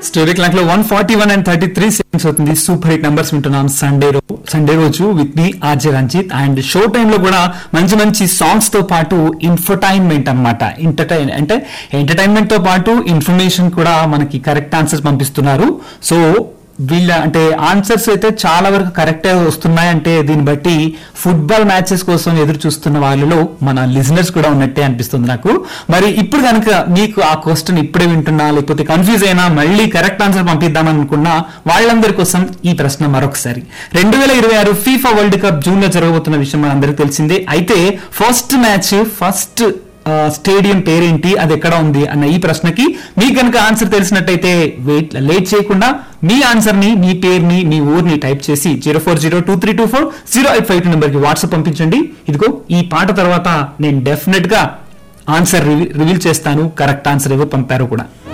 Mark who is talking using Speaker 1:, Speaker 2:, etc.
Speaker 1: story clock లో one forty one and thirty three seconds అవుతుంది super hit numbers వింటున్నాం Sunday రో Sunday రోజు విత్ మీ R J Ranjith and show time లో కూడా మంచి మంచి సాంగ్స్ తో పాటు ఇన్ఫర్టైన్మెంట్ అన్నమాట ఎంటర్టైన్ అంటే ఎంటర్టైన్మెంట్ తో పాటు ఇన్ఫర్మేషన్ కూడా మనకి కరెక్ట్ ఆన్సర్స్ పంపిస్తున్నారు సో వీళ్ళ అంటే ఆన్సర్స్ అయితే చాలా వరకు కరెక్ట్ వస్తున్నాయి అంటే దీన్ని బట్టి ఫుట్బాల్ మ్యాచెస్ కోసం ఎదురు చూస్తున్న వాళ్ళలో మన లిజనర్స్ కూడా ఉన్నట్టే అనిపిస్తుంది నాకు మరి ఇప్పుడు కనుక మీకు ఆ క్వశ్చన్ ఇప్పుడే వింటున్నా లేకపోతే కన్ఫ్యూజ్ అయినా మళ్ళీ కరెక్ట్ ఆన్సర్ పంపిద్దాం అనుకున్నా వాళ్ళందరి కోసం ఈ ప్రశ్న మరొకసారి రెండు వేల ఇరవై ఆరు ఫీఫా వరల్డ్ కప్ జూన్ లో జరగబోతున్న విషయం మనందరికీ తెలిసిందే అయితే ఫస్ట్ మ్యాచ్ ఫస్ట్ ఆ, స్టేడియం పేరేంటి అది ఎక్కడ ఉంది అన్న ఈ ప్రశ్నకి మీకు కనుక ఆన్సర్ తెలిసినట్టయితే వెయిట్ లేట్ చేయకుండా మీ ఆన్సర్ ని మీ పేరుని మీ ఊరిని టైప్ చేసి zero four zero two three two four zero eight five two number కి వాట్సాప్ పంపించండి ఇదిగో ఈ పాట తర్వాత నేను డెఫినెట్ గా ఆన్సర్ రివీల్ చేస్తాను కరెక్ట్ ఆన్సర్ ఎవరు పంపారో కూడా